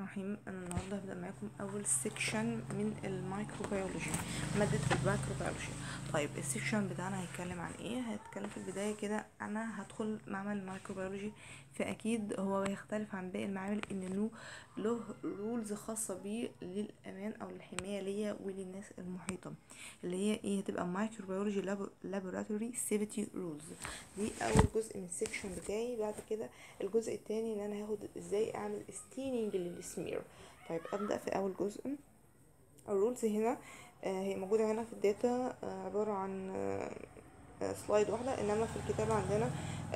الرحيم انا النهارده هبدا معاكم اول سيكشن من الميكروبيولوجي ماده الميكروبيولوجي طيب السيكشن بتاعنا هيتكلم عن ايه هيتكلم في البدايه كده انا هدخل معمل الميكروبيولوجي فاكيد هو هيختلف عن باقي المعامل ان له له رولز خاصه بيه للامان او الحمايه ليا وللناس المحيطه اللي هي ايه هتبقى مايكروبيولوجي لابوراتوري سيفتي رولز دي اول جزء من السيكشن بتاعي بعد كده الجزء التاني ان انا هاخد ازاي اعمل ستيننج للسمير طيب ابدا في اول جزء الرولز هنا آه هي موجوده هنا في الداتا آه عباره عن آه سلايد واحده انما في الكتاب عندنا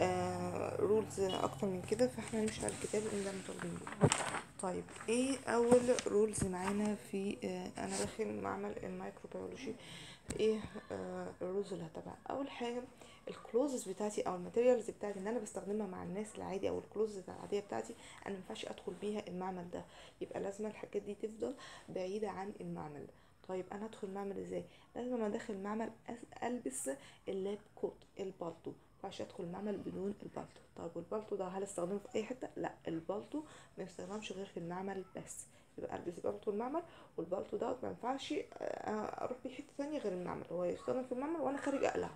رولز اكتر من كده فاحنا نمشي على الكتاب اللي مطالبين بيه طيب ايه اول رولز معانا في انا داخل معمل الميكروبيولوجي ايه الرولز اللي هتبعها اول حاجه الكلوزز بتاعتي او الماتيريالز بتاعتي اللي انا بستخدمها مع الناس العادي او الكلوزز العاديه بتاعتي انا مينفعش ادخل بيها المعمل ده يبقى لازم الحاجات دي تفضل بعيده عن المعمل طيب انا ادخل معمل ازاي لازم انا داخل المعمل البس اللاب كوت البالطو مينفعش ادخل المعمل بدون البالطو طيب والبالطو ده هل استخدمه في اي حته لا البالطو ما يستخدمش غير في المعمل بس يبقى البس بالطو المعمل والبالطو ده ما ينفعش اروح بيه حته ثانيه غير المعمل هو يستخدم في المعمل وانا خارج اقلع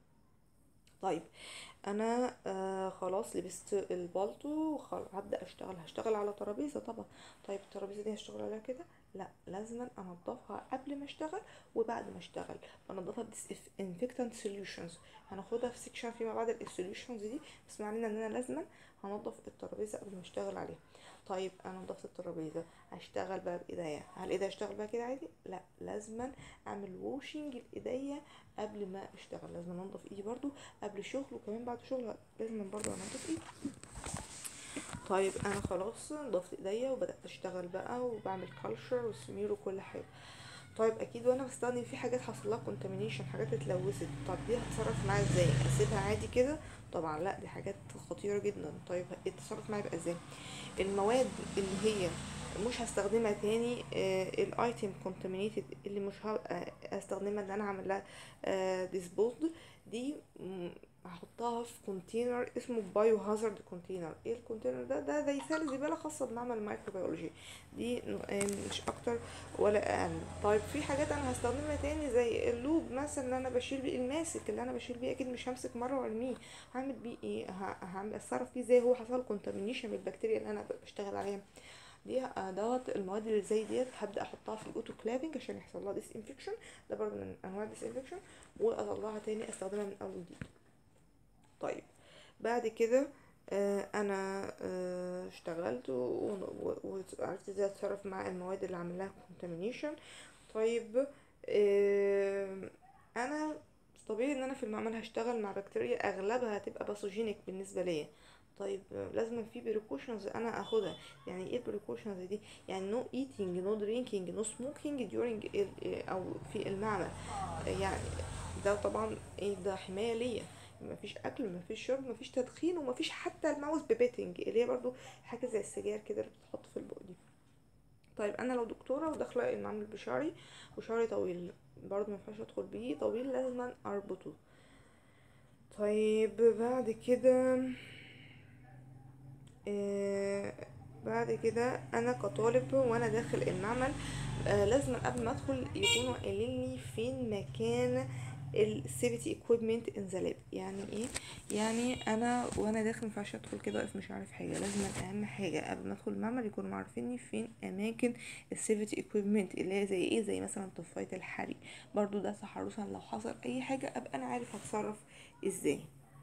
طيب انا آه خلاص لبست البالطو هبدا اشتغل هشتغل على ترابيزه طبعا طيب الترابيزه دي هشتغل عليها كده لا لازم انضفها قبل ما اشتغل وبعد ما اشتغل بنضفها بديس انفكتنت سوليوشنز هناخدها في سيكشن فيما بعد السوليوشنز دي بس معنى ان انا لازم هنضف الترابيزه قبل ما اشتغل عليها طيب انا نضفت الترابيزه هشتغل بقى بايديا هل ايديا اشتغل بقى كده عادي لا لازم اعمل ووشنج لايديا قبل ما اشتغل لازم انضف ايدي برضو قبل الشغل وكمان بعد الشغل لازم برضو انضف ايدي طيب انا خلاص نضفت ايديا وبدات اشتغل بقى وبعمل كالشر وسمير وكل حاجه طيب اكيد وانا بستخدم في حاجات حصل لها كونتامينيشن حاجات اتلوثت طب دي هتصرف معايا ازاي اسيبها عادي كده طبعا لا دي حاجات خطيره جدا طيب التصرف معايا يبقى ازاي المواد اللي هي مش هستخدمها تاني آه الايتم كونتامينيتد اللي مش هستخدمها ان انا اعمل لها ديسبوزد دي هحطها في كونتينر اسمه بايو هازارد كونتينر ايه الكونتينر ده ده زي سله زباله خاصه بمعمل الميكروبيولوجي دي مش اكتر ولا اقل طيب في حاجات انا هستخدمها تاني زي اللوب مثلا اللي انا بشيل بيه الماسك اللي انا بشيل بيه اكيد مش همسك مره وارميه هعمل بيه ايه هعمل اتصرف فيه ازاي هو حصل كونتامينيشن من البكتيريا اللي انا بشتغل عليها دي دوت المواد اللي زي ديت هبدا احطها في الاوتو كلافنج عشان يحصل لها ديس انفكشن ده برضه من انواع الديس انفكشن واطلعها تاني استخدمها من اول وجديد طيب بعد كده آه انا آه اشتغلت وعرفت ازاي اتصرف مع المواد اللي عامل لها كونتامينيشن طيب آه انا طبيعي ان انا في المعمل هشتغل مع بكتيريا اغلبها هتبقى باثوجينيك بالنسبه ليا طيب لازم في بريكوشنز انا اخدها يعني ايه البريكوشنز دي يعني نو ايتينج نو درينكينج نو سموكينج ديورنج او في المعمل يعني ده طبعا ايه ده حمايه ليا مفيش اكل مفيش شرب مفيش تدخين ومفيش حتى الماوس ببيتنج اللي هي برضو حاجه زي السجاير كده اللي بتتحط في البق دي طيب انا لو دكتوره وداخله المعمل بشعري وشعري طويل برضو مينفعش ادخل بيه طويل لازم اربطه طيب بعد كده آه بعد كده انا كطالب وانا داخل المعمل آه لازم قبل ما ادخل يكونوا قايلين لي فين مكان السيفتي اكويبمنت ان ذا لاب يعني ايه يعني انا وانا داخل مينفعش ادخل كده واقف مش عارف حاجه لازم اهم حاجه قبل ما ادخل المعمل يكونوا عارفيني فين اماكن السيفتي اكويبمنت اللي هي زي ايه زي مثلا طفايه الحريق برضو ده تحرصا لو حصل اي حاجه ابقى انا عارف هتصرف ازاي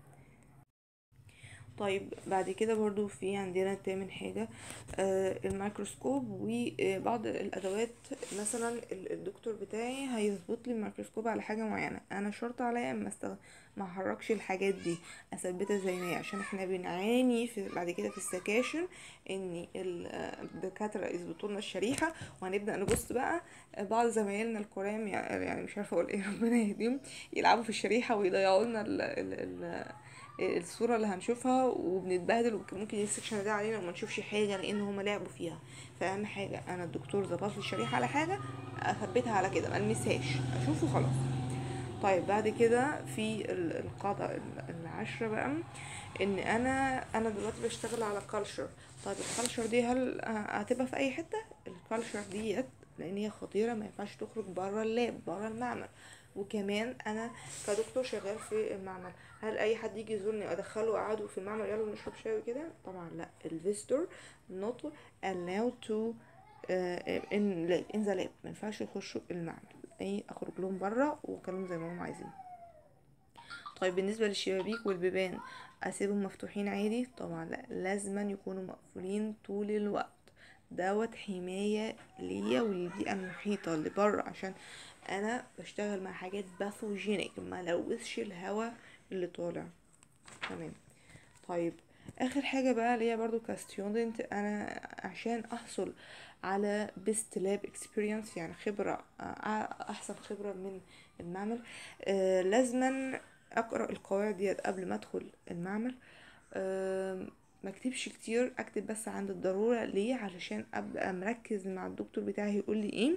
طيب بعد كده برضو في عندنا تامن حاجة آه الميكروسكوب وبعض الأدوات مثلا الدكتور بتاعي هيظبط لي الميكروسكوب على حاجة معينة أنا شرط عليا أما استغ... ما احركش الحاجات دي اثبتها زي ما هي عشان احنا بنعاني في بعد كده في السكاشن ان الدكاتره يظبطوا لنا الشريحه وهنبدا نبص بقى بعض زمايلنا الكرام يعني مش عارفه اقول ايه ربنا يهديهم يلعبوا في الشريحه ويضيعوا لنا ال ال ال الصوره اللي هنشوفها وبنتبهدل وممكن السكشن ده علينا وما نشوفش حاجه لان هما لعبوا فيها فاهم حاجه انا الدكتور ظبط لي الشريحه على حاجه اثبتها على كده ما المسهاش اشوفه خلاص طيب بعد كده في القاعده عشرة بقى ان انا انا دلوقتي بشتغل على كالتشر طيب الكالتشر دي هل هتبقى في اي حته الكالتشر ديت لان هي خطيره ما ينفعش تخرج بره اللاب بره المعمل وكمان انا كدكتور شغال في المعمل هل اي حد يجي يزورني ادخله اقعده في المعمل يلا نشرب شاي وكده طبعا لا الفيستور not allowed to uh, in lab in the lab ما ينفعش يخشوا المعمل اي اخرج لهم بره واكلمهم زي ما هم عايزين طيب بالنسبه للشبابيك والبيبان اسيبهم مفتوحين عادي طبعا لا لازما يكونوا مقفولين طول الوقت دوت حماية ليا وللبيئة المحيطة اللي بره عشان انا بشتغل مع حاجات باثوجينيك ما لوثش الهواء اللي طالع تمام طيب اخر حاجة بقى ليا برضو كستودنت انا عشان احصل على بيست لاب اكسبيرينس يعني خبرة احسن خبرة من المعمل آه لازما اقرا القواعد ديت قبل ما ادخل المعمل أه ما اكتبش كتير اكتب بس عند الضروره ليه علشان ابقى مركز مع الدكتور بتاعي يقول لي ايه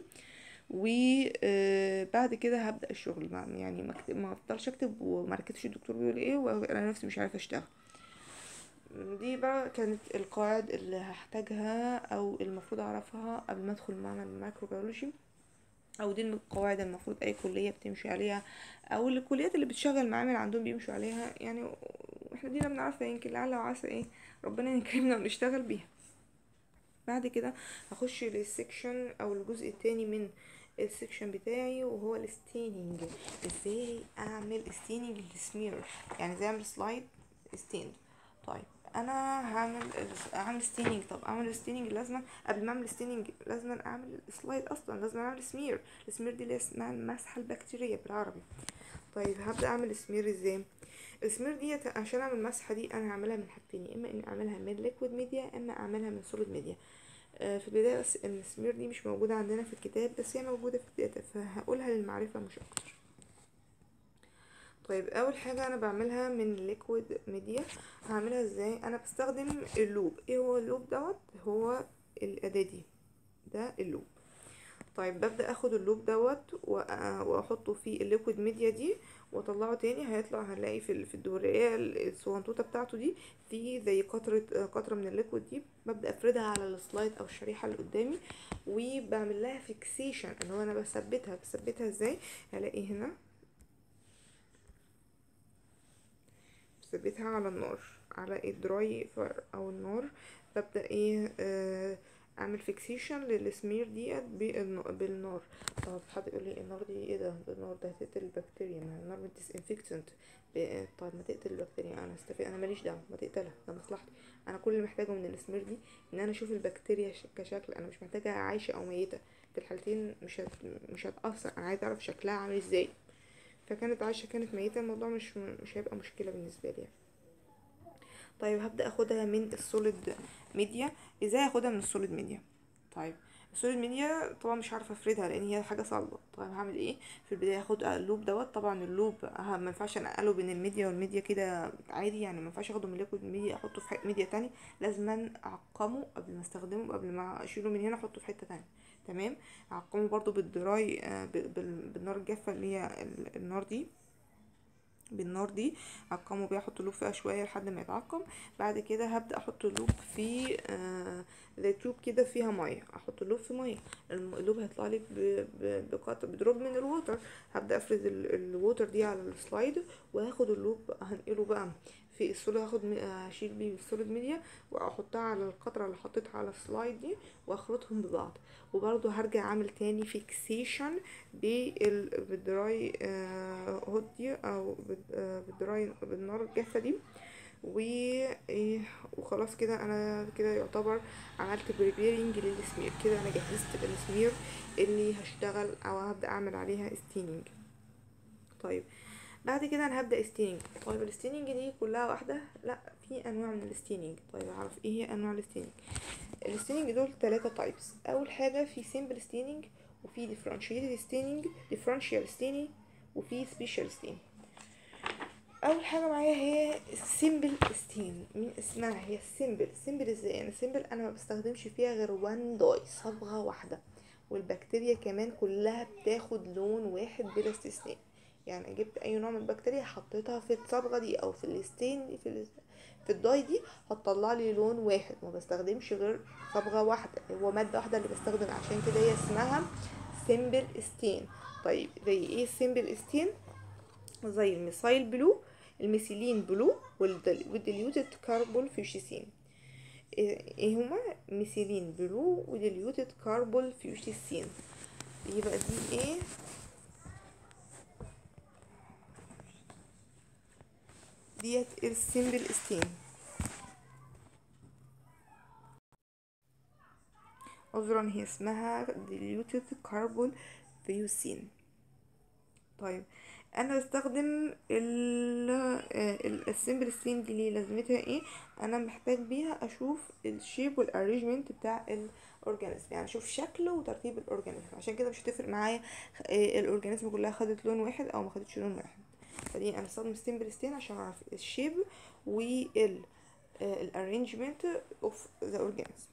وبعد كده هبدا الشغل يعني ما اكتب ما افضلش اكتب وما ركزش الدكتور بيقول ايه وانا نفسي مش عارفه اشتغل دي بقى كانت القواعد اللي هحتاجها او المفروض اعرفها قبل ما ادخل معمل الميكروبيولوجي او دي القواعد المفروض اي كليه بتمشي عليها او الكليات اللي بتشغل معامل عندهم بيمشوا عليها يعني احنا دينا بنعرفها يمكن لعل وعسى ايه ربنا يكرمنا ونشتغل بيها بعد كده هخش للسكشن او الجزء التاني من السكشن بتاعي وهو الستيننج ازاي اعمل ستيننج للسمير يعني ازاي اعمل سلايد ستيند طيب انا هعمل اعمل ستيننج طب اعمل ستيننج لازم قبل ما اعمل ستيننج لازم اعمل سلايد اصلا لازم اعمل سمير السمير دي اللي اسمها المسحه البكتيريه بالعربي طيب هبدا اعمل سمير ازاي السمير دي عشان اعمل المسحه دي انا هعملها من حاجتين يا اما اني اعملها من ليكويد ميديا اما اعملها من سوليد ميديا آه في البدايه بس ان السمير دي مش موجوده عندنا في الكتاب بس هي موجوده في الداتا فهقولها للمعرفه مش اكتر طيب اول حاجه انا بعملها من ليكويد ميديا هعملها ازاي انا بستخدم اللوب ايه هو اللوب دوت هو الاداه دي ده اللوب طيب ببدا اخد اللوب دوت واحطه في الليكويد ميديا دي واطلعه تاني هيطلع هنلاقي في في الدوريه الصغنطوطه بتاعته دي في زي قطره قطره من الليكويد دي ببدا افردها على السلايد او الشريحه اللي قدامي وبعمل لها فيكسيشن ان هو انا بثبتها بثبتها ازاي هلاقي هنا بثبتها على النار على الدراي فاير او النار ببدا ايه آه اعمل فيكسيشن للسمير ديت بالنار طب حد يقول لي النار دي ايه ده ده النار ده هتقتل البكتيريا ما النار ديس انفكتنت طيب ما تقتل البكتيريا انا استفيد انا ماليش دعوه ما تقتلها ده مصلحتي انا كل اللي محتاجه من السمير دي ان انا اشوف البكتيريا كشكل انا مش محتاجه عايشه او ميته في الحالتين مش هت... مش هتاثر انا عايزه اعرف شكلها عامل ازاي فكانت عايشه كانت ميته الموضوع مش مش هيبقى مشكله بالنسبه لي يعني. طيب هبدا اخدها من السوليد ميديا ازاي اخدها من السوليد ميديا طيب السوليد ميديا طبعا مش عارفه افردها لان هي حاجه صلبه طيب هعمل ايه في البدايه هاخد اللوب دوت طبعا اللوب ما ينفعش انقله بين الميديا والميديا كده عادي يعني ما ينفعش اخده من ليكويد ميديا احطه في ميديا تاني لازم اعقمه قبل ما استخدمه قبل ما اشيله من هنا احطه في حته تانية تمام اعقمه برضو بالدراي بالنار الجافه اللي هي النار دي بالنار دي عقمه بيها احط اللوب فيها شويه لحد ما يتعقم بعد كده هبدا احط اللوب في آه زي تيوب كده فيها ميه احط اللوب في ميه اللوب هيطلع لي بقطر بدروب من الووتر هبدا افرد الووتر دي على السلايد وهاخد اللوب هنقله بقى في السوليد هاخد هشيل بيه السوليد ميديا واحطها على القطره اللي حطيتها على السلايد دي واخلطهم ببعض وبرضو هرجع اعمل تاني فيكسيشن بالدراي هوت دي او بالدراي بالنار الجافه دي و وخلاص كده انا كده يعتبر عملت بريبيرنج للسمير كده انا جهزت السمير اللي هشتغل او هبدا اعمل عليها ستيننج طيب بعد كده انا هبدا ستيننج طيب الستيننج دي كلها واحده لا في انواع من الستيننج طيب اعرف ايه هي انواع الستيننج الستيننج دول ثلاثة تايبس اول حاجه في سيمبل ستيننج وفي ديفرنشيتد ستيننج ديفرنشيال ستيننج وفي سبيشال ستين اول حاجه معايا هي السيمبل ستين من اسمها هي السيمبل سيمبل ازاي يعني سيمبل انا ما بستخدمش فيها غير وان داي صبغه واحده والبكتيريا كمان كلها بتاخد لون واحد بلا استثناء يعني جبت اي نوع من البكتيريا حطيتها في الصبغه دي او في الستين دي في ال... في الداي دي هتطلع لي لون واحد ما بستخدمش غير صبغه واحده هو ماده واحده اللي بستخدم عشان كده هي اسمها سيمبل ستين طيب زي ايه سيمبل ستين زي الميثايل بلو الميثيلين بلو والديليوتد كاربول فيوشيسين ايه هما ميثيلين بلو وديليوتد كاربول فيوشيسين يبقى دي ايه ديت السيمبل ستين عذرا هي اسمها ديليوتد كاربول فيوسين طيب انا بستخدم السيمبل ستين دي ليه لازمتها ايه انا محتاج بيها اشوف الشيب والارينجمنت بتاع الاورجانيزم يعني اشوف شكله وترتيب الاورجانيزم عشان كده مش هتفرق معايا الاورجانيزم كلها خدت لون واحد او ما خدتش لون واحد فدي انا بستخدم السيمبل ستين عشان اعرف الشيب وال الارينجمنت اوف ذا اورجانيزم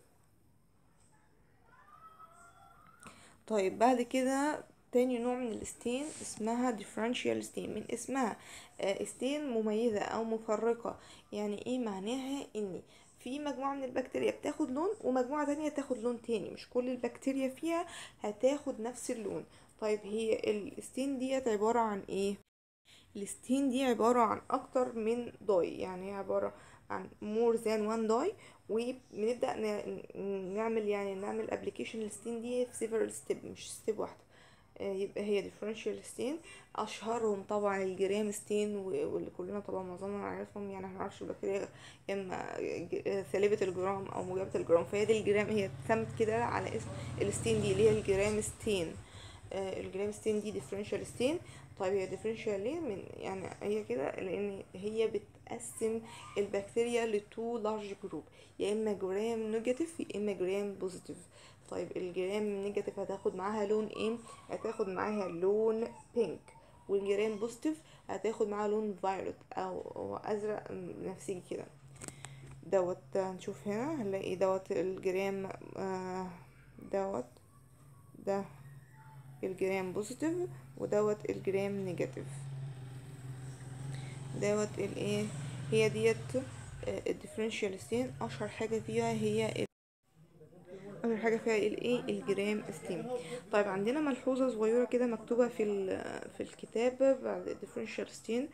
طيب بعد كده تاني نوع من الستين اسمها differential ستين من اسمها ستين مميزة او مفرقة يعني ايه معناها ان في مجموعة من البكتيريا بتاخد لون ومجموعة تانية تاخد لون تاني مش كل البكتيريا فيها هتاخد نفس اللون طيب هي الستين ديت عبارة عن ايه الستين دي عبارة عن اكتر من داي يعني هي عبارة عن more than one dye وبنبدأ نعمل يعني نعمل ابلكيشن للستين دي في several step مش ستيب واحدة يبقى هي differential ستين اشهرهم طبعا الجرام ستين واللي كلنا طبعا معظمنا نعرفهم يعني احنا نعرفش البكتيريا اما سالبة الجرام او موجبة الجرام فهي دي الجرام هي اتسمت كده على اسم الستين دي اللي هي الجرام ستين الجرام ستين دي differential ستين طيب هي differential ليه من يعني هي كده لان هي بتقسم البكتيريا لتو لارج جروب يا اما جرام نيجاتيف يا اما جرام بوزيتيف طيب الجرام نيجاتيف هتاخد معاها لون ايه هتاخد معاها لون بينك والجرام بوزيتيف هتاخد معاها لون فايولت او ازرق نفسجي كده دوت هنشوف هنا هنلاقي دوت الجرام آه دوت ده الجرام بوزيتيف ودوت الجرام نيجاتيف دوت الايه هي ديت الديفرنشال ستين اشهر حاجه فيها هي اول حاجه فيها الايه الجرام ستين طيب عندنا ملحوظه صغيره كده مكتوبه في في الكتاب بعد الديفرنشال ستين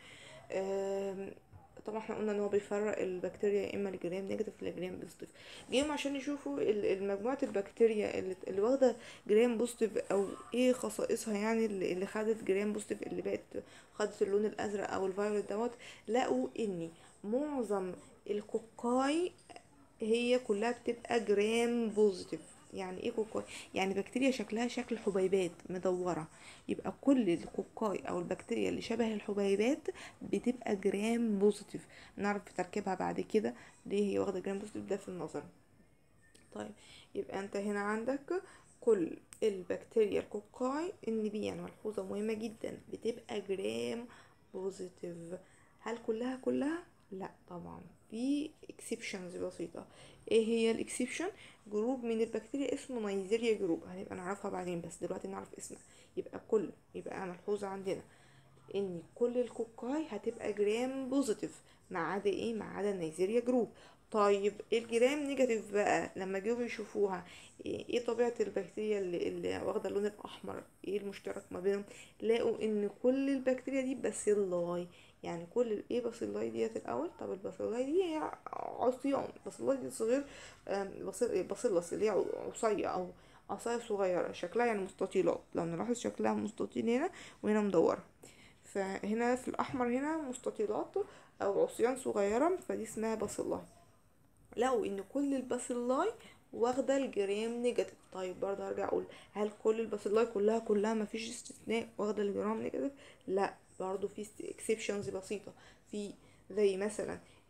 طبعا احنا قلنا ان هو بيفرق البكتيريا يا اما الجرام نيجاتيف ولا جرام بوزيتيف جيهم عشان يشوفوا مجموعه البكتيريا اللي, اللي واخده جرام بوزيتيف او ايه خصائصها يعني اللي, اللي خدت جرام بوزيتيف اللي بقت خدت اللون الازرق او الفايولت دوت لقوا ان معظم الكوكاي هي كلها بتبقى جرام بوزيتيف يعني ايه كوكاي يعني بكتيريا شكلها شكل حبيبات مدوره يبقى كل الكوكاي او البكتيريا اللي شبه الحبيبات بتبقى جرام بوزيتيف نعرف تركيبها بعد كده ليه هي واخده جرام بوزيتيف ده في النظر طيب يبقى انت هنا عندك كل البكتيريا الكوكاي ان بي يعني ملحوظه مهمه جدا بتبقى جرام بوزيتيف هل كلها كلها لا طبعا في اكسبشنز بسيطه ايه هي الاكسبشن جروب من البكتيريا اسمه نيزيريا جروب هنبقى نعرفها بعدين بس دلوقتي نعرف اسمها يبقى كل يبقى ملحوظه عندنا ان كل الكوكاي هتبقى جرام بوزيتيف ما عدا ايه ما عدا النيزيريا جروب طيب الجرام نيجاتيف بقى لما جيوا يشوفوها ايه طبيعه البكتيريا اللي, اللي واخده اللون الاحمر ايه المشترك ما بينهم لقوا ان كل البكتيريا دي باسيلاي يعني كل ايه باسيلاي ديت الاول طب الباسيلاي دي هي عصيان باسيلاي دي صغير باسيلس اللي هي عصيه او عصايه صغيره شكلها يعني مستطيلات لو نلاحظ شكلها مستطيل هنا وهنا مدوره فهنا في الاحمر هنا مستطيلات او عصيان صغيره فدي اسمها باسيلاي لقوا ان كل الباسيلاي واخده الجرام نيجاتيف طيب برضه هرجع اقول هل كل الباسيلاي كلها كلها مفيش استثناء واخده الجرام نيجاتيف لا برضه في اكسبشنز بسيطه في زي مثلا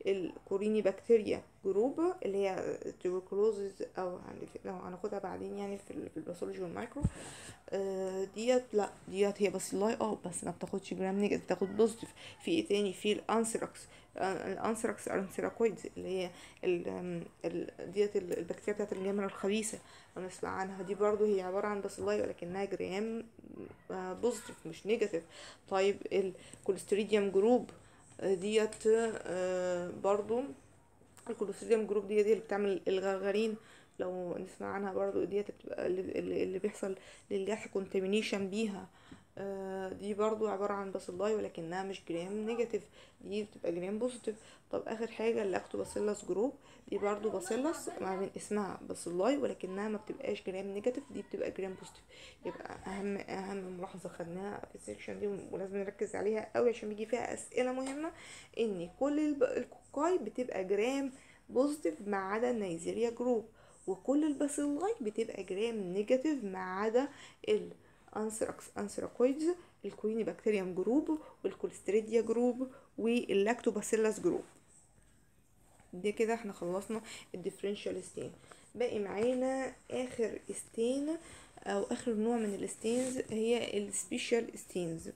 الكوريني بكتيريا جروب اللي هي تيوبركلوزز او هنف- لو هناخدها بعدين يعني في ال- في الباثولوجي والمايكرو آه، ديت لا ديت هي باسيلاي اه بس ما بتاخدش جرام نيجاتيف بتاخد بوزيتيف في ايه تاني في الانثراكس آه، الانثراكس انثراكويدز اللي هي ال آم، ال ديت ال- البكتيريا بتاعت الجمرة الخبيثة لو نسمع عنها دي برضو هي عبارة عن باسيلاي ولكنها جرام آه، بوزيتيف مش نيجاتيف طيب الكوليستريديوم جروب آه، ديت آه، برضو الكولوستريديوم جروب دي دي اللي بتعمل الغرغرين لو نسمع عنها برضو ديت بتبقى اللي, اللي اللي بيحصل للجرح كونتامينيشن بيها آه، دي برضو عبارة عن باسيلاي ولكنها مش جرام نيجاتيف دي بتبقى جرام بوزيتيف طب اخر حاجة اللاكتوباسيلس جروب دي برضو باسيلس مع من اسمها باسيلاي ولكنها ما بتبقاش جرام نيجاتيف دي بتبقى جرام بوزيتيف يبقى اهم اهم ملاحظة خدناها في السكشن دي ولازم نركز عليها قوي عشان بيجي فيها اسئلة مهمة ان كل الب- الكوكاي بتبقى جرام بوزيتيف ما عدا النيزيريا جروب وكل الباسيلاي بتبقى جرام نيجاتيف ما عدا الانثراكس انثراكويدز الكويني بكتيريوم جروب والكوليستريديا جروب واللاكتوباسيلس جروب دي كده احنا خلصنا الديفرنشال ستين باقي معانا اخر ستين او اخر نوع من الستينز هي السبيشال ستينز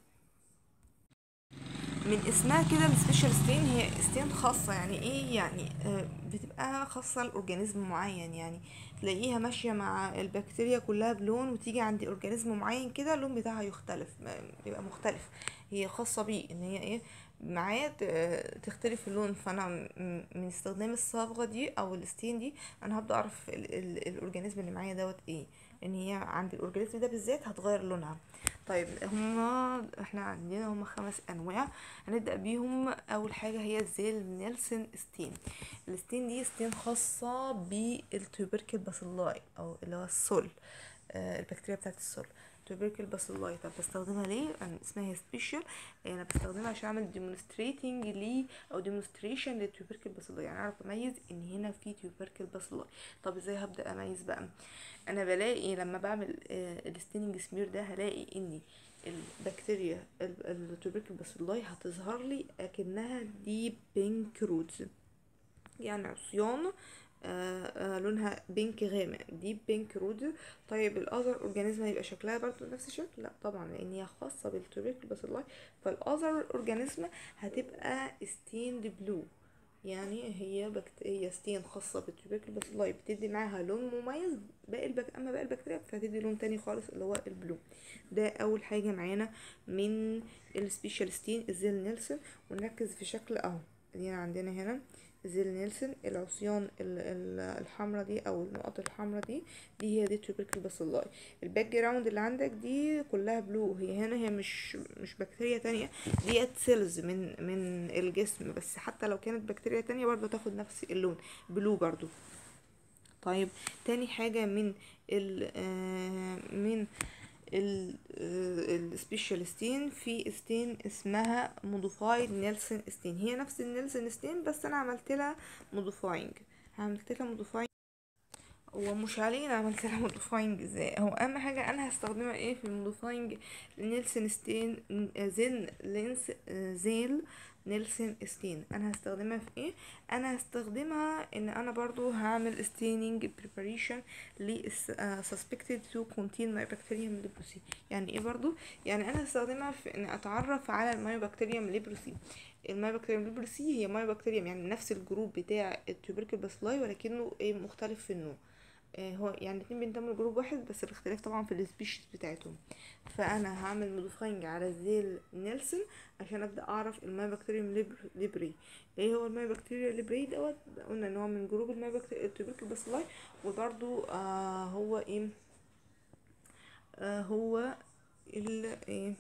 من اسمها كده السبيشال ستين هي ستين خاصة يعني ايه يعني آه، بتبقى خاصة لأورجانيزم معين يعني تلاقيها ماشية مع البكتيريا كلها بلون وتيجي عند أورجانيزم معين كده اللون بتاعها يختلف ما- بيبقى مختلف هي خاصة بيه ان هي ايه معاه ت- تختلف اللون فانا م- من استخدام الصبغة دي او الستين دي انا هبدأ اعرف ال- ال- الاورجانيزم اللي معايا دوت ايه ان هي عند الاورجانيزم ده بالذات هتغير لونها طيب هما احنا عندنا هما خمس انواع هنبدأ بيهم اول حاجة هي زي نيلسون ستين الستين دي ستين خاصة بالتوبركل باسيلاي او اللي هو السول آه البكتيريا بتاعت السول توبركل باسيلاي طب بستخدمها ليه انا اسمها هي سبيشال انا بستخدمها عشان اعمل ديمونستريتنج لي او ديمونستريشن للتوبركل باسيلاي يعني اعرف اميز ان هنا في توبركل باسيلاي طب ازاي هبدأ اميز بقى انا بلاقي لما بعمل آه الستيننج سمير ده هلاقي ان البكتيريا التوبركل باسيلاي هتظهر لي اكنها دي بينك رودز يعني عصيان آه آه لونها بينك غامق دي بينك رود طيب الاذر اورجانيزم هيبقى شكلها برضو نفس الشكل لا طبعا لان هي خاصه بالتوبركل باسيلاي فالاذر اورجانيزم هتبقى ستيند بلو يعني هي بكت... هي ستين خاصة بالتوبركل باسيلاي بتدي معاها لون مميز باقي البك... اما باقي البكتيريا فهتدي لون تاني خالص اللي هو البلو ده اول حاجة معانا من السبيشال ستين الزيل نيلسون ونركز في شكل اهو ادينا عندنا هنا زيل نيلسون العصيان الحمراء دي او النقط الحمراء دي دي هي دي توبركل باسيلاي الباك جراوند اللي عندك دي كلها بلو هي هنا هي مش مش بكتيريا تانية ديت سيلز من من الجسم بس حتى لو كانت بكتيريا تانية برضه تاخد نفس اللون بلو برضه طيب تاني حاجة من ال آه من السبيشال ستين في ستين اسمها موديفايد نيلسون ستين هي نفس النيلسون ستين بس انا عملت لها موديفاينج عملت لها موديفاينج ومش علينا عملت لها موديفاينج ازاي هو اهم حاجه انا هستخدمها ايه في الموديفاينج نيلسون ستين زين لينس زيل نيلسون ستين انا هستخدمها في ايه انا هستخدمها ان انا برضو هعمل ستيننج بريباريشن ل suspected to contain mycobacterium leprosy يعني ايه برضو يعني انا هستخدمها في ان اتعرف على المايوبكتيريوم ليبروسي المايوبكتيريوم ليبروسي هي مايوبكتيريوم يعني نفس الجروب بتاع التوبركل باسلاي ولكنه ايه مختلف في النوع هو يعني الاتنين بينتموا لجروب واحد بس الاختلاف طبعا في السبيشيز بتاعتهم فانا هعمل موديفاينج على زيل نيلسون عشان ابدا اعرف المايبكتيريوم ليبري ايه هو المايبكتيريا ليبري دوت قلنا ان هو من جروب المايبكتيريا التوبركل باسلاي وبرده آه هو ايه آه هو ال ايه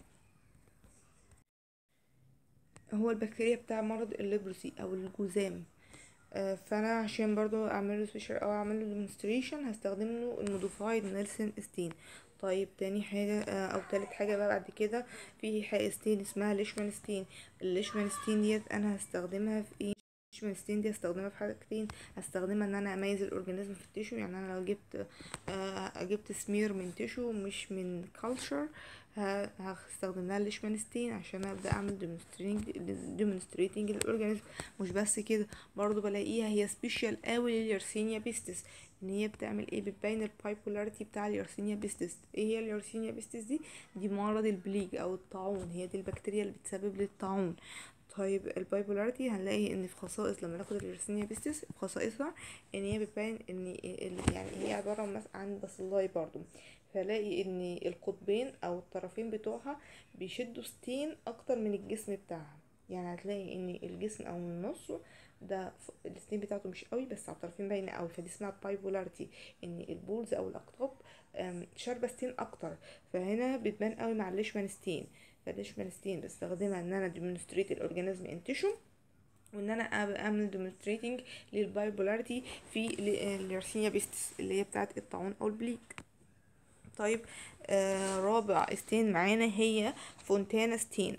هو البكتيريا بتاع مرض الليبروسي او الجذام آه فانا عشان برضو اعمله سبيشال او اعمله ديمونستريشن هستخدم له الموديفايد نيلسون ستين طيب تاني حاجة آه او تالت حاجة بقى بعد كده في حاجة ستين اسمها ليشمان ستين الليشمان ستين ديت انا هستخدمها في ايه الليشمان ستين دي هستخدمها في حاجتين هستخدمها ان انا اميز الاورجانيزم في التيشو يعني انا لو جبت آه جبت سمير من تيشو مش من كلتشر هستخدم لها الليشمان ستين عشان ابدا اعمل ديمونستريتنج للاورجانيزم مش بس كده برضو بلاقيها هي سبيشال قوي لليرسينيا بيستس ان هي بتعمل ايه بتبين البايبولاريتي بتاع اليرسينيا بيستس ايه هي اليرسينيا بيستس دي دي مرض البليج او الطاعون هي دي البكتيريا اللي بتسبب للطاعون طيب البايبولاريتي هنلاقي ان في خصائص لما ناخد اليرسينيا بيستس في خصائصها ان هي بتبين ان يعني هي عباره عن باسيلاي برضو فلاقي ان القطبين او الطرفين بتوعها بيشدوا ستين اكتر من الجسم بتاعها يعني هتلاقي ان الجسم او النص ده الستين بتاعته مش قوي بس على الطرفين باينه قوي فدي اسمها بايبولاريتي ان البولز او الاقطاب شاربه ستين اكتر فهنا بتبان قوي مع الليشمان ستين فالليشمان ستين بستخدمها ان انا ديمونستريت الاورجانيزم ان تيشو وان انا اعمل ديمونستريتنج للبايبولاريتي في اليرسينيا بيستس اللي هي بتاعه الطاعون او البليك طيب آه رابع ستين معانا هي فونتانا ستين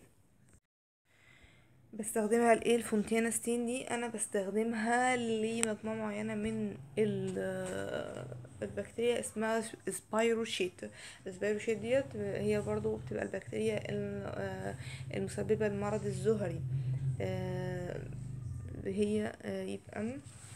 بستخدمها لايه الفونتانا ستين دي انا بستخدمها لمجموعه معينه من البكتيريا اسمها سبايروشيت السبايروشيت ديت هي برضو بتبقى البكتيريا المسببه لمرض الزهري هي يبقى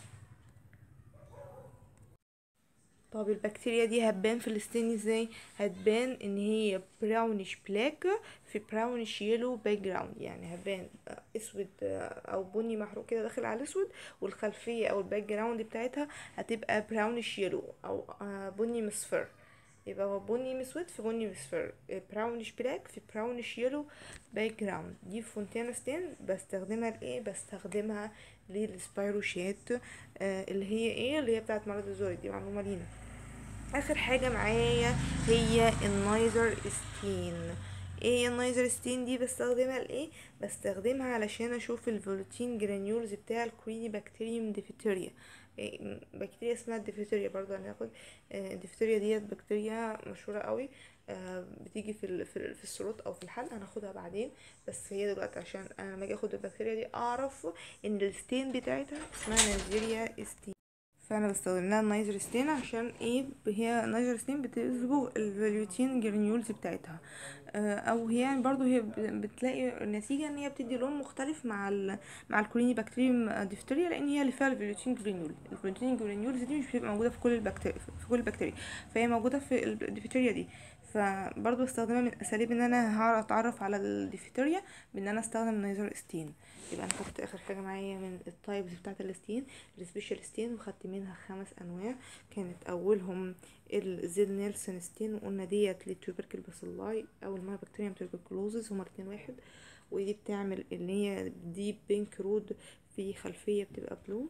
طب البكتيريا دي هتبان في الستين ازاي هتبان ان هي براونش بلاك في براونش يلو باك جراوند يعني هتبان اسود او بني محروق كده داخل على الاسود والخلفيه او الباك جراوند بتاعتها هتبقى براونش يلو او بني مصفر يبقى هو بني مسود في بني مصفر براونش بلاك في براونش يلو باك جراوند دي فونتانا ستين بستخدمها لايه بستخدمها للسبايروشيت آه اللي هي ايه اللي هي بتاعت مرض الزوري دي معلومه لينا اخر حاجه معايا هي النايزر ستين ايه هي النايزر ستين دي بستخدمها لايه بستخدمها علشان اشوف الفولوتين جرانيولز بتاع الكويني بكتيريوم ديفتيريا إيه بكتيريا اسمها الديفتيريا برضو هناخد آه الديفتيريا ديت بكتيريا مشهوره قوي آه بتيجي في في, في الثروت او في الحلق هناخدها بعدين بس هي دلوقتي عشان انا لما اجي اخد البكتيريا دي اعرف ان الستين بتاعتها اسمها نيجيريا ستين فانا بستخدم لها النايزر ستين عشان ايه هي نايزر ستين بتصبغ الفاليوتين جرانيولز بتاعتها آه او هي يعني برضو هي بتلاقي النتيجه ان هي بتدي لون مختلف مع ال مع الكوليني بكتيريوم ديفتيريا لان هي اللي فيها الفاليوتين جرانيول الفاليوتين جرانيولز دي مش بتبقى موجوده في كل البكتيريا في كل البكتيريا فهي موجوده في الديفتيريا دي فبرضو بستخدمها من اساليب ان انا هعرف اتعرف على الديفتيريا بان انا استخدم نايزر ستين يبقى انا خدت اخر حاجه معايا من التايبز بتاعه الستين السبيشال ستين وخدت منها خمس انواع كانت اولهم الزيل نيلسون ستين وقلنا ديت للتوبركل باسيلاي او الماي بكتيريوم تيوبركلوزز هما الاتنين واحد ودي بتعمل اللي هي دي بينك رود في خلفيه بتبقى بلو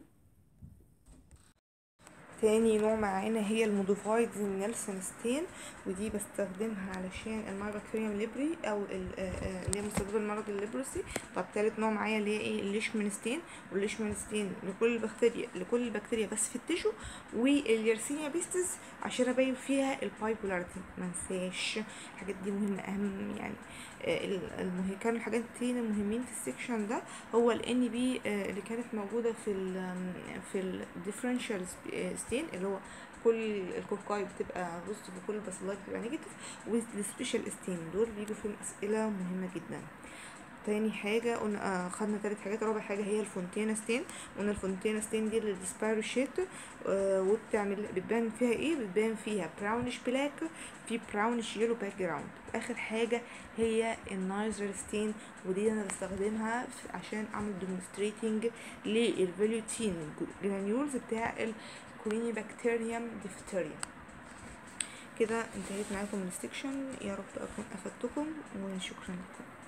تاني نوع معانا هي الموديفايد نيلسون ستين ودي بستخدمها علشان المايبكتيريوم ليبري او اللي هي مسببه لمرض الليبروسي طب تالت نوع معايا اللي هي ايه الليشمان ستين والليشمان ستين لكل البكتيريا لكل البكتيريا بس في التيشو واليرسينيا بيستس عشان ابين فيها البايبولاريتي منساش الحاجات دي مهمه اهم يعني المهم كانوا الحاجات التانية المهمين في السكشن ده هو ال ان بي اللي كانت موجوده في ال في الديفرنشال ستين اللي هو كل الكوكاي بتبقى بوزيتيف وكل الباسيلاي بتبقى نيجاتيف والسبيشال ستين دول بيجوا فيهم اسئله مهمه جدا تاني حاجة قلنا آه خدنا تالت حاجات رابع حاجة هي الفونتينا ستين قلنا الفونتينا ستين دي للسبايرو شيت آه وبتعمل بتبان فيها ايه بتبان فيها براونش بلاك في براونش يلو باك جراوند اخر حاجة هي النايزر ستين ودي انا بستخدمها عشان اعمل ديمونستريتنج للفاليوتين جرانيولز بتاع الكوليني بكتيريوم ديفتيريا كده انتهيت معاكم من السكشن يا رب اكون افدتكم وشكرا لكم